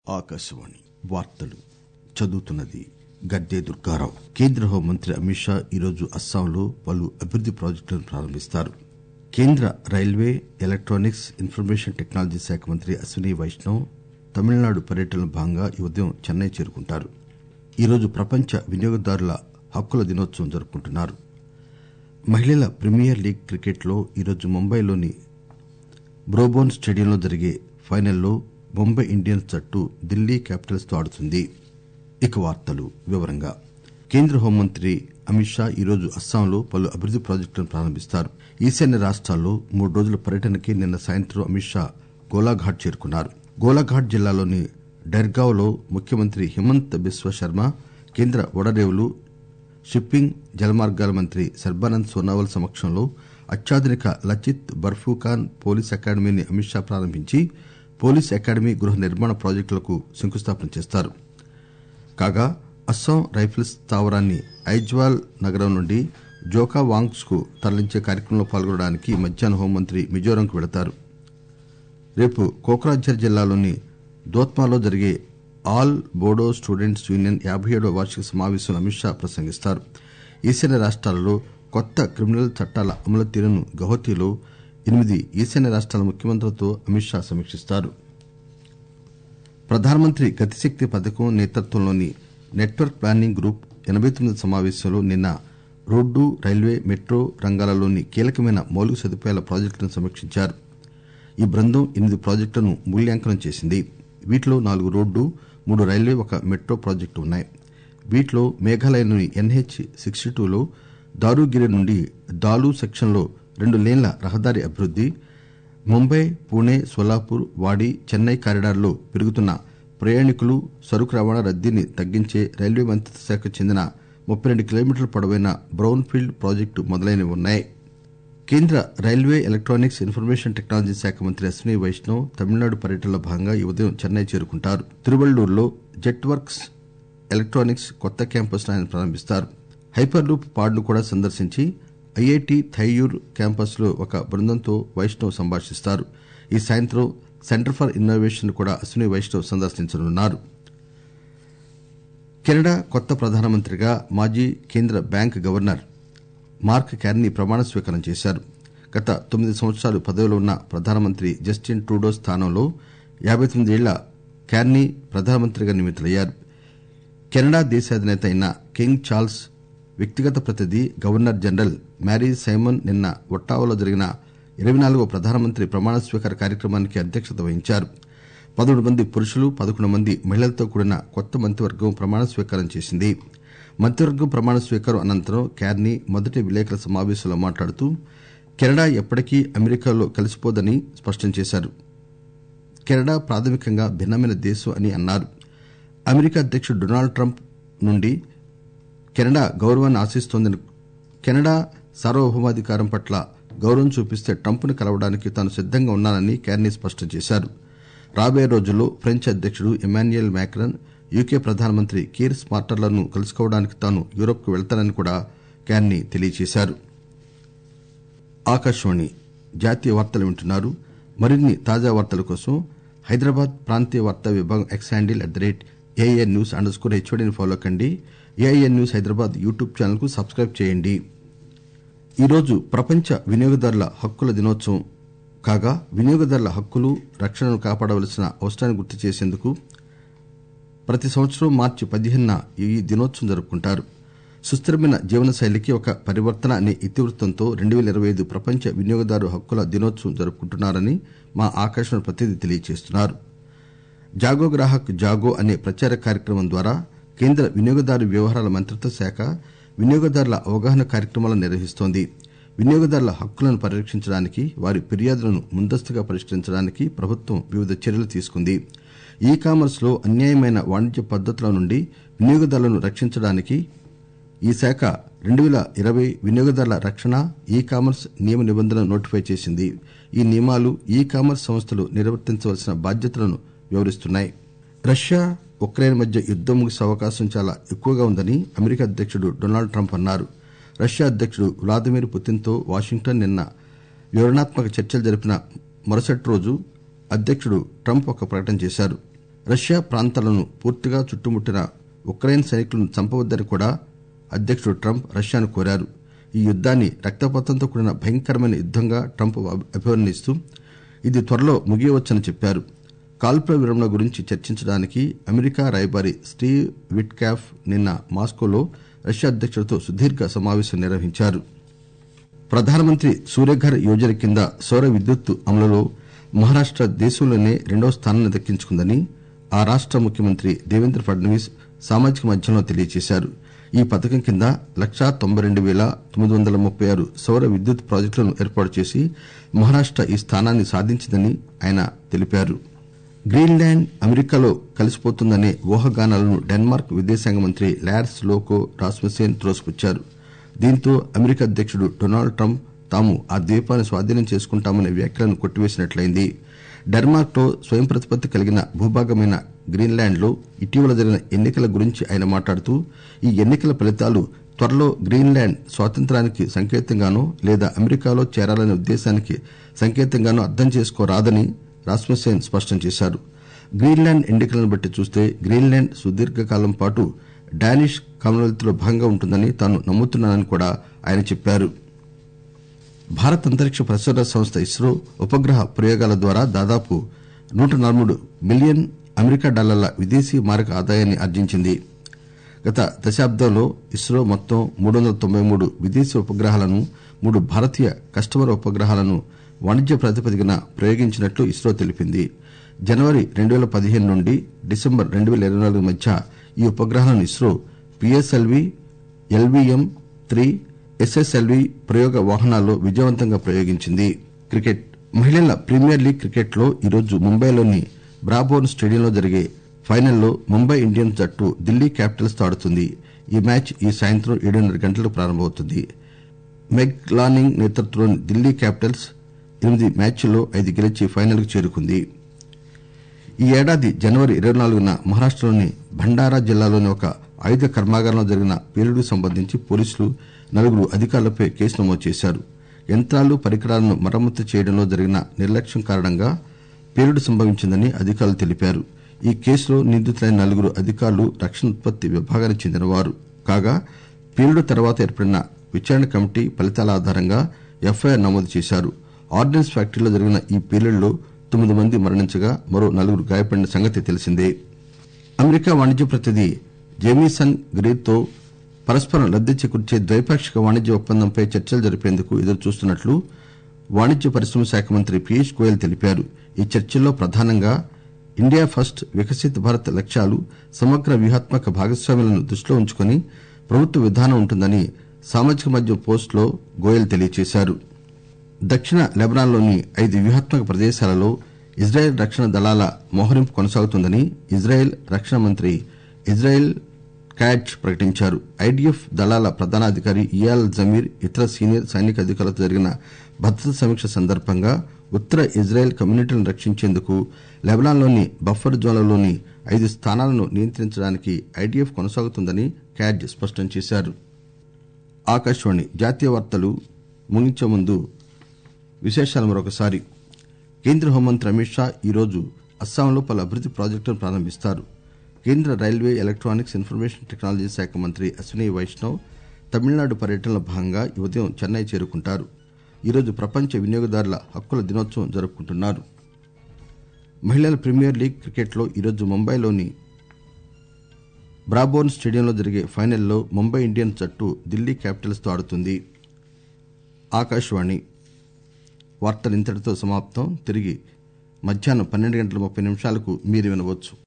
ఆకాశవాణి వార్తలు చదువుతున్నది గద్దె దుర్గారావు కేంద్ర హోంమంత్రి అమిత్ షా ఈరోజు అస్సాంలో పలు అభివృద్ది ప్రాజెక్టులను ప్రారంభిస్తారు కేంద్ర రైల్వే ఎలక్టానిక్స్ ఇన్ఫర్మేషన్ టెక్నాలజీ శాఖ మంత్రి అశ్విని వైష్ణవ్ తమిళనాడు పర్యటనలో భాగంగా ఈ ఉదయం చెన్నై చేరుకుంటారు ఈరోజు ప్రపంచ వినియోగదారుల హక్కుల దినోత్సవం జరుపుకుంటున్నారు మహిళల ప్రీమియర్ లీగ్ క్రికెట్ లో ఈరోజు ముంబైలోని బ్రోబోన్ స్టేడియంలో జరిగే ఫైనల్లో ముంబై ఇండియన్స్ జట్టు ఢిల్లీ క్యాపిటల్స్ తో ఆడుతుంది కేంద్ర హోంమంత్రి అమిత్ షా ఈరోజు అస్సాంలో పలు అభివృద్ది ప్రాజెక్టులను ప్రారంభిస్తారు ఈశాన్య రాష్టాల్లో మూడు రోజుల పర్యటనకి నిన్న సాయంత్రం అమిత్ షా గోలాఘాట్ చేరుకున్నారు గోలాఘాట్ జిల్లాలోని డెర్గావ్ లో ముఖ్యమంత్రి హిమంత బిస్వ శర్మ కేంద్ర ఓడరేవులు షిప్పింగ్ జలమార్గాల మంత్రి సర్బానంద్ సోనోవాల్ సమక్షంలో అత్యాధునిక లచిత్ బర్ఫుకాన్ పోలీస్ అకాడమీని అమిత్ షా ప్రారంభించి పోలీస్ అకాడమీ గృహ నిర్మాణ ప్రాజెక్టులకు శంకుస్థాపన చేస్తారు కాగా అస్సాం రైఫిల్స్ స్థావరాన్ని ఐజ్వాల్ నగరం నుండి జోకావాంగ్స్ కు తరలించే కార్యక్రమంలో పాల్గొనడానికి ఈ మధ్యాహ్నం హోంమంత్రి మిజోరంకు వెళతారు రేపు కోక్రాఝార్ జిల్లాలోని దోత్మాలో జరిగే ఆల్ బోడో స్టూడెంట్స్ యూనియన్ యాబై ఏడవ వార్షిక సమావేశంలో అమిత్ షా ప్రసంగిస్తారు ఈశాన్య రాష్టాలలో కొత్త క్రిమినల్ చట్టాల అమలు తీరును గౌహతిలో ఎనిమిది ఈశాన్య రాష్టాల ముఖ్యమంత్రులతో అమిత్ షా సమీక్షిస్తారు ప్రధానమంత్రి గతిశక్తి పథకం నేతృత్వంలోని నెట్వర్క్ ప్లానింగ్ గ్రూప్ ఎనబై తొమ్మిది సమావేశంలో నిన్న రోడ్డు రైల్వే మెట్రో రంగాలలోని కీలకమైన మౌలిక సదుపాయాల ప్రాజెక్టులను సమీక్షించారు ఈ బృందం ఎనిమిది ప్రాజెక్టులను మూల్యాంకనం చేసింది వీటిలో నాలుగు రోడ్డు మూడు రైల్వే ఒక మెట్రో ప్రాజెక్టు ఉన్నాయి వీటిలో మేఘాలయలోని ఎన్హెచ్ సిక్స్టీ టూలో దారుగిరి నుండి దాలు సెక్షన్లో రెండు లేన్ల రహదారి అభివృద్ది ముంబై పూణె సోలాపూర్ వాడి చెన్నై కారిడార్లో పెరుగుతున్న ప్రయాణికులు సరుకు రవాణా రద్దీని తగ్గించే రైల్వే మంత్రిత్వ శాఖకు చెందిన ముప్పై రెండు కిలోమీటర్ల పొడవైన బ్రౌన్ ఫీల్డ్ ప్రాజెక్టు మొదలైనవి ఉన్నాయి కేంద్ర రైల్వే ఎలక్టానిక్స్ ఇన్ఫర్మేషన్ టెక్నాలజీ శాఖ మంత్రి అశ్విని వైష్ణవ్ తమిళనాడు పర్యటనలో భాగంగా ఈ ఉదయం చెన్నై చేరుకుంటారు తిరువళ్లూరులో జెట్ వర్క్స్ ఎలక్టానిక్స్ కొత్త క్యాంపస్ ను ఆయన ప్రారంభిస్తారు హైపర్ లూప్ పాడ్ ను కూడా సందర్శించి ఐఐటి థైయూర్ క్యాంపస్ లో ఒక బృందంతో వైష్ణవ్ సంభాషిస్తారు ఈ సాయంత్రం సెంటర్ ఫర్ ఇన్నోవేషన్ ను కూడా అశ్విని వైష్ణవ్ సందర్శించనున్నారు కెనడా కొత్త ప్రధానమంత్రిగా మాజీ కేంద్ర బ్యాంక్ గవర్నర్ మార్క్ కార్నీ ప్రమాణ స్వీకారం చేశారు గత తొమ్మిది సంవత్సరాలు పదవిలో ఉన్న ప్రధానమంత్రి జస్టిన్ ట్రూడో స్థానంలో యాబై తొమ్మిదేళ్ల కార్నీ ప్రధానమంత్రిగా నియమితులయ్యారు కెనడా దేశాధినేత అయిన కింగ్ చార్ల్స్ వ్యక్తిగత ప్రతినిధి గవర్నర్ జనరల్ మ్యారీ సైమన్ నిన్న ఒట్టావాలో జరిగిన ఇరవై నాలుగవ ప్రధానమంత్రి ప్రమాణ స్వీకార కార్యక్రమానికి అధ్యక్షత వహించారు పదమూడు మంది పురుషులు పదకొండు మంది మహిళలతో కూడిన కొత్త మంత్రివర్గం ప్రమాణ స్వీకారం చేసింది మంత్రివర్గం ప్రమాణ స్వీకారం అనంతరం కార్నీ మొదటి విలేకరుల సమావేశంలో మాట్లాడుతూ కెనడా ఎప్పటికీ అమెరికాలో కలిసిపోదని స్పష్టం చేశారు కెనడా ప్రాథమికంగా భిన్నమైన దేశం అని అన్నారు అమెరికా అధ్యకుడు డొనాల్డ్ ట్రంప్ నుండి కెనడా గౌరవాన్ని ఆశిస్తోందని కెనడా సార్వభౌమాధికారం పట్ల గౌరవం చూపిస్తే ట్రంప్ ను కలవడానికి తాను సిద్దంగా ఉన్నానని కార్నీ స్పష్టం చేశారు రాబోయే రోజుల్లో ఫ్రెంచ్ అధ్యకుడు ఇమాన్యుయల్ మ్యాక్రన్ యూకే ప్రధానమంత్రి కీర్ స్మార్టర్లను కలుసుకోవడానికి తాను యూరప్ కు వెళతానని కూడా కార్నీ తెలియజేశారు ఆకాశవాణి జాతీయ వార్తలు వింటున్నారు మరిన్ని తాజా వార్తల కోసం హైదరాబాద్ ప్రాంతీయ వార్తా విభాగం X handle at the rate AIN news underscore హెచ్ఓడిని ఫాలో కండి AIN news Hyderabad YouTube channel కు సబ్స్క్రైబ్ చేయండి ఈరోజు ప్రపంచ వినియోగదారుల హక్కుల దినోత్సవం కాగా వినియోగదారుల హక్కులు రక్షణను కాపాడవలసిన అవసరాన్ని గుర్తు చేసేందుకు ప్రతి సంవత్సరం మార్చి పదిహేనున ఈ దినోత్సవం జరుపుకుంటారు సుస్థిరమైన జీవనశైలికి ఒక పరివర్తన అనే ఇతివృత్తంతో రెండు పేల ఇరవై ఐదు ప్రపంచ వినియోగదారు హక్కుల దినోత్సవం జరుపుకుంటున్నారని మా ఆకాశవాణి ప్రతినిధి తెలియజేస్తున్నారు జాగో గ్రాహక్ జాగో అనే ప్రచార కార్యక్రమం ద్వారా కేంద్ర వినియోగదారు వ్యవహారాల మంత్రిత్వ శాఖ వినియోగదారుల అవగాహన కార్యక్రమాలను నిర్వహిస్తోంది వినియోగదారుల హక్కులను పరిరక్షించడానికి వారి ఫిర్యాదులను ముందస్తుగా పరిష్కరించడానికి ప్రభుత్వం వివిధ చర్యలు తీసుకుంది ఈ కామర్స్ లో అన్యాయమైన వాణిజ్య పద్దతుల నుండి వినియోగదారులను రక్షించడానికి ఈ శాఖ రెండు పేల ఇరవై వినియోగదారుల రక్షణ ఈ కామర్స్ నియమ నిబంధనలను నోటిఫై చేసింది ఈ నియమాలు ఈ కామర్స్ సంస్థలు నిర్వర్తించవలసిన బాధ్యతలను వివరిస్తున్నాయి రష్యా ఉక్రెయిన్ మధ్య యుద్దం ముగిసే అవకాశం చాలా ఎక్కువగా ఉందని అమెరికా అధ్యకుడు డొనాల్డ్ ట్రంప్ అన్నారు రష్యా అధ్యకుడు వ్లాదిమిర్ పుతిన్ తో వాషింగ్టన్ నిన్న వివరణాత్మక చర్చలు జరిపిన మరుసటి రోజు అధ్యకుడు ట్రంప్ ఒక ప్రకటన చేశారు రష్యా ప్రాంతాలను పూర్తిగా చుట్టుముట్టిన ఉక్రెయిన్ సైనికులను చంపవద్దని కూడా అధ్యకుడు ట్రంప్ రష్యాను కోరారు ఈ యుద్దాన్ని రక్తపాతంతో కూడిన భయంకరమైన యుద్దంగా ట్రంప్ అభివర్ణిస్తూ ఇది త్వరలో ముగియవచ్చని చెప్పారు కాల్పుల విరమణ గురించి చర్చించడానికి అమెరికా రాయబారి స్టీవ్ విట్కాఫ్ నిన్న మాస్కోలో రష్యా అధ్యకుడితో సుదీర్ఘ సమావేశం నిర్వహించారు ప్రధానమంత్రి సూర్యఘర్ యోజన కింద సౌర విద్యుత్ అమలులో మహారాష్ట దేశంలోనే రెండవ స్థానాన్ని దక్కించుకుందని ఆ రాష్ట ముఖ్యమంత్రి దేవేంద్ర ఫడ్నవీస్ సామాజిక మాధ్యమంలో తెలియజేశారు ఈ పథకం కింద లక్షా తొంభై రెండు పేల తొమ్మిది వందల ముప్పై ఆరు సౌర విద్యుత్ ప్రాజెక్టులను ఏర్పాటు చేసి మహారాష్ట ఈ స్థానాన్ని సాధించిందని ఆయన తెలిపారు గ్రీన్లాండ్ అమెరికాలో కలిసిపోతుందనే ఊహాగానాలను డెన్మార్క్ విదేశాంగ మంత్రి లార్స్ లోకో రాస్ముసేన్ త్రోసిపుచ్చారు దీంతో అమెరికా అధ్యకుడు డొనాల్డ్ ట్రంప్ తాము ఆ ద్వీపాన్ని స్వాధీనం చేసుకుంటామనే వ్యాఖ్యలను కొట్టివేసినట్లయింది డెన్మార్క్ లో స్వయం ప్రతిపత్తి కలిగిన భూభాగమైన గ్రీన్లాండ్ లో ఇటీవల జరిగిన ఎన్నికల గురించి ఆయన మాట్లాడుతూ ఈ ఎన్నికల ఫలితాలు త్వరలో గ్రీన్లాండ్ స్వాతంత్ర్యానికి సంకేతంగానో లేదా అమెరికాలో చేరాలనే ఉద్దేశానికి సంకేతంగానో అర్థం చేసుకోరాదని రాస్ముసేన్ స్పష్టం చేశారు గ్రీన్లాండ్ ఎన్నికలను బట్టి చూస్తే గ్రీన్లాండ్ సుదీర్ఘకాలం పాటు డానిష్ కామన్వెల్త్ లో భాగంగా ఉంటుందని తాను నమ్ముతున్నానని కూడా ఆయన చెప్పారు భారత అంతరిక్ష పరిశోధన సంస్థ ఇస్రో ఉపగ్రహ ప్రయోగాల ద్వారా దాదాపు నూట నలభై మిలియన్ అమెరికా డాలర్ల విదేశీ మారక ఆదాయాన్ని ఆర్జించింది గత దశాబ్దంలో ఇస్రో మొత్తం మూడు వందల తొంభై మూడు విదేశీ ఉపగ్రహాలను మూడు భారతీయ కస్టమర్ ఉపగ్రహాలను వాణిజ్య ప్రాతిపదికన ప్రయోగించినట్లు ఇస్రో తెలిపింది జనవరి రెండు పేల పదిహేను నుండి డిసెంబర్ రెండు పేల ఇరవై నాలుగు మధ్య ఈ ఉపగ్రహాలను ISRO PSLV LVM three SSLV ప్రయోగ వాహనాల్లో విజయవంతంగా ప్రయోగించింది క్రికెట్ మహిళల ప్రీమియర్ లీగ్ క్రికెట్ లో ఈరోజు ముంబైలోని బ్రాబోర్న్ స్టేడియంలో జరిగే ఫైనల్లో ముంబై ఇండియన్స్ జట్టు ఢిల్లీ క్యాపిటల్స్ తో ఆడుతుంది ఈ మ్యాచ్ ఈ సాయంత్రం ఏడున్నర గంటలకు ప్రారంభమవుతుంది మెగ్ లానింగ్ నేతృత్వంలోని ఢిల్లీ క్యాపిటల్స్ ఎనిమిది మ్యాచ్ల్లో ఐదు గెలిచి ఫైనల్ కు చేరుకుంది ఈ ఏడాది జనవరి ఇరవై నాలుగున మహారాష్టలోని భండారా జిల్లాలోని ఒక ఆయుధ కర్మాగారంలో జరిగిన పేలుడుకు సంబంధించి పోలీసులు నలుగురు అధికారులపై కేసు నమోదు చేశారు యంత్రాలు పరికరాలను మరమ్మతు చేయడంలో జరిగిన నిర్లక్ష్యం కారణంగా పేలుడు సంభవించిందని అధికారులు తెలిపారు ఈ కేసులో నిందితులైన నలుగురు అధికారులు రక్షణ ఉత్పత్తి విభాగానికి చెందినవారు కాగా పేలుడు తర్వాత ఏర్పడిన విచారణ కమిటీ ఫలితాల ఆధారంగా ఎఫ్ఐఆర్ నమోదు చేశారు ఆర్డినెన్స్ ఫ్యాక్టరీలో జరిగిన ఈ పేలుడులో తొమ్మిది మంది మరణించగా మరో నలుగురు గాయపడిన సంగతి తెలిసిందే అమెరికా వాణిజ్య ప్రతినిధి జేమీసన్ గ్రీర్ తో పరస్పరం లబ్ది చేకూర్చే ద్వైపాక్షిక వాణిజ్య ఒప్పందంపై చర్చలు జరిపేందుకు ఎదురుచూస్తున్నట్లు వాణిజ్య పరిశ్రమల శాఖ మంత్రి పీయూష్ గోయల్ తెలిపారు ఈ చర్చల్లో ప్రధానంగా ఇండియా ఫస్ట్ వికసిత్ భారత్ లక్ష్యాలు సమగ్ర వ్యూహాత్మక భాగస్వామ్యాలను దృష్టిలో ఉంచుకుని ప్రభుత్వ విధానం ఉంటుందని సామాజిక మాధ్యమం పోస్ట్ లో గోయల్ తెలియజేశారు దక్షిణ లెబనాన్లోని ఐదు వ్యూహాత్మక ప్రదేశాలలో ఇజ్రాయెల్ రక్షణ దళాల మోహరింపు కొనసాగుతోందని ఇజ్రాయెల్ రక్షణ మంత్రి ఇజ్రాయెల్ క్యాట్జ్ ప్రకటించారు ఐడిఎఫ్ దళాల ప్రధానాధికారి ఇయాల్ జమీర్ ఇతర సీనియర్ సైనిక అధికారులతో జరిగిన భద్రతా సమీక్ష సందర్భంగా ఉత్తర ఇజ్రాయెల్ కమ్యూనిటీలను రక్షించేందుకు లెబనాన్లోని బఫర్ జోన్లలోని ఐదు స్థానాలను నియంత్రించడానికి ఐడిఎఫ్ కొనసాగుతుందని క్యాడ్జ్ స్పష్టం చేశారు ఆకాశవాణి జాతీయ వార్తలు ముగించే ముందు విశేషాలు మరొకసారి కేంద్ర హోంమంత్రి అమిత్ షా ఈరోజు అస్సాంలో పలు అభివృద్ది ప్రాజెక్టులను ప్రారంభిస్తారు కేంద్ర రైల్వే ఎలక్టానిక్స్ ఇన్ఫర్మేషన్ టెక్నాలజీ శాఖ మంత్రి అశ్విని వైష్ణవ్ తమిళనాడు పర్యటనలో భాగంగా ఈ ఉదయం చెన్నై చేరుకుంటారు ఈరోజు ప్రపంచ వినియోగదారుల హక్కుల దినోత్సవం జరుపుకుంటున్నారు మహిళల ప్రీమియర్ లీగ్ క్రికెట్లో ఈరోజు ముంబైలోని బ్రాబోర్న్ స్టేడియంలో జరిగే ఫైనల్లో ముంబై ఇండియన్స్ జట్టు ఢిల్లీ క్యాపిటల్స్ తో ఆడుతుంది ఆకాశవాణి వార్తలు ఇంతటితో సమాప్తం తిరిగి మధ్యాహ్నం పన్నెండు గంటల ముప్పై నిమిషాలకు మీరు వినవచ్చు